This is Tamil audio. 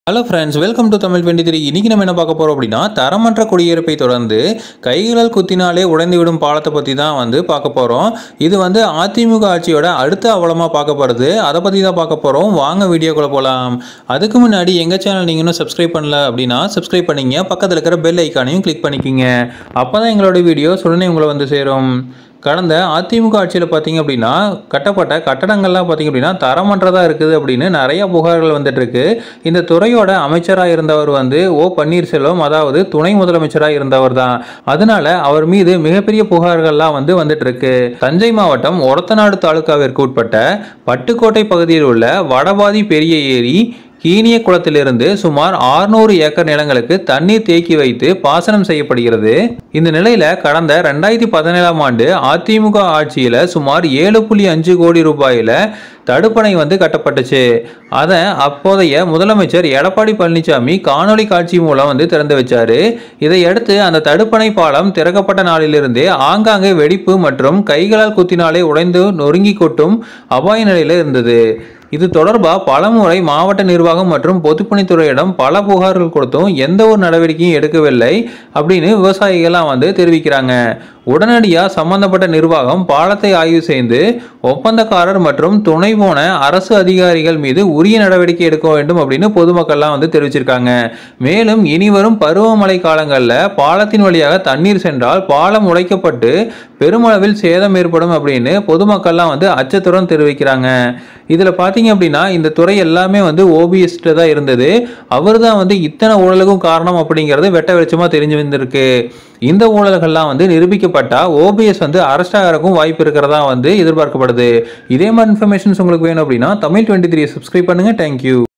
hello friends welcome to Tamil twenty three இன்றைக்கி நம்ம என்ன பார்க்க போகிறோம் அப்படின்னா தரமற்ற குடியிருப்பை தொடர்ந்து கைகளால் குத்தினாலே உடைந்து விடும் பாலத்தை பற்றி தான் வந்து பார்க்க போகிறோம் இது வந்து அதிமுக ஆட்சியோட அடுத்த அவலமாக பார்க்கப்படுது அதை பற்றி தான் பார்க்க போகிறோம் வாங்க வீடியோக்குள்ளே போகலாம் அதுக்கு முன்னாடி எங்கள் சேனல் நீங்கள் இன்னும் சப்ஸ்கிரைப் பண்ணல அப்படின்னா சப்ஸ்கிரைப் பண்ணிங்க பக்கத்தில் இருக்கிற பெல் ஐக்கானையும் கிளிக் பண்ணிக்கிங்க அப்போ தான் எங்களோட வீடியோஸ் உடனே உங்களை வந்து சேரும் கடந்த அதிமுக ஆட்சியில் பார்த்தீங்க அப்படின்னா கட்டப்பட்ட கட்டடங்கள்லாம் பார்த்தீங்க அப்படின்னா தரமற்றதாக இருக்குது அப்படின்னு நிறைய புகார்கள் வந்துட்டு இருக்கு இந்த துறையோட அமைச்சராக இருந்தவர் வந்து ஓ பன்னீர்செல்வம் அதாவது துணை முதலமைச்சராக இருந்தவர் தான் அதனால அவர் மீது மிகப்பெரிய புகார்கள்லாம் வந்து வந்துட்டு இருக்கு தஞ்சை மாவட்டம் ஒரத்தநாடு தாலுகாவிற்கு உட்பட்ட பட்டுக்கோட்டை பகுதியில் உள்ள வடபாதி பெரிய ஏரி கீனிய குளத்திலிருந்து சுமார் 600 ஏக்கர் நிலங்களுக்கு தண்ணீர் தேக்கி வைத்து பாசனம் செய்யப்படுகிறது இந்த நிலையில கடந்த ரெண்டாயிரத்தி பதினேழாம் ஆண்டு அதிமுக ஆட்சியில சுமார் ஏழு புள்ளி அஞ்சு கோடி ரூபாயில தடுப்பணை வந்து கட்டப்பட்டுச்சு அதை அப்போதைய முதலமைச்சர் எடப்பாடி பழனிசாமி காணொளி காட்சி மூலம் வந்து திறந்து வச்சாரு இதையடுத்து அந்த தடுப்பணை பாலம் திறக்கப்பட்ட நாளிலிருந்தே ஆங்காங்கே வெடிப்பு மற்றும் கைகளால் குத்தினாலே உடைந்து நொறுங்கி கொட்டும் அபாய நிலையில இருந்தது இது தொடர்பாக பலமுறை மாவட்ட நிர்வாகம் மற்றும் பொதுப்பணித்துறையிடம் பல புகார்கள் கொடுத்தும் எந்த ஒரு நடவடிக்கையும் எடுக்கவில்லை அப்படின்னு விவசாயிகள்லாம் வந்து தெரிவிக்கிறாங்க உடனடியாக சம்பந்தப்பட்ட நிர்வாகம் பாலத்தை ஆய்வு செய்து ஒப்பந்தக்காரர் மற்றும் துணை போன அரசு அதிகாரிகள் மீது உரிய நடவடிக்கை எடுக்க வேண்டும் அப்படின்னு பொதுமக்கள்லாம் வந்து தெரிவிச்சிருக்காங்க மேலும் இனிவரும் பருவமழை காலங்களில் பாலத்தின் வழியாக தண்ணீர் சென்றால் பாலம் உடைக்கப்பட்டு பெருமளவில் சேதம் ஏற்படும் அப்படின்னு பொதுமக்கள்லாம் வந்து அச்சத்துடன் தெரிவிக்கிறாங்க இதில் பார்த்தீங்க அப்படின்னா இந்த துறை எல்லாமே வந்து ஓபிஎஸ்ட்டு தான் இருந்தது அவர் தான் வந்து இத்தனை ஊழலுக்கும் காரணம் அப்படிங்கிறது வெட்ட வெளிச்சமாக தெரிஞ்சு வந்திருக்கு இந்த ஊழல்கள்லாம் வந்து நிரூபிக்கப்பட்டா ஓபிஎஸ் வந்து அரெஸ்ட் ஆகிறதுக்கும் வாய்ப்பு இருக்கிறதா வந்து எதிர்பார்க்கப்படுது இதே மாதிரி இன்ஃபர்மேஷன்ஸ் உங்களுக்கு வேணும் அப்படின்னா தமிழ் டுவெண்ட்டி த்ரீ சப்ஸ்கிரைப் பண்ணுங்கள் தேங்க்யூ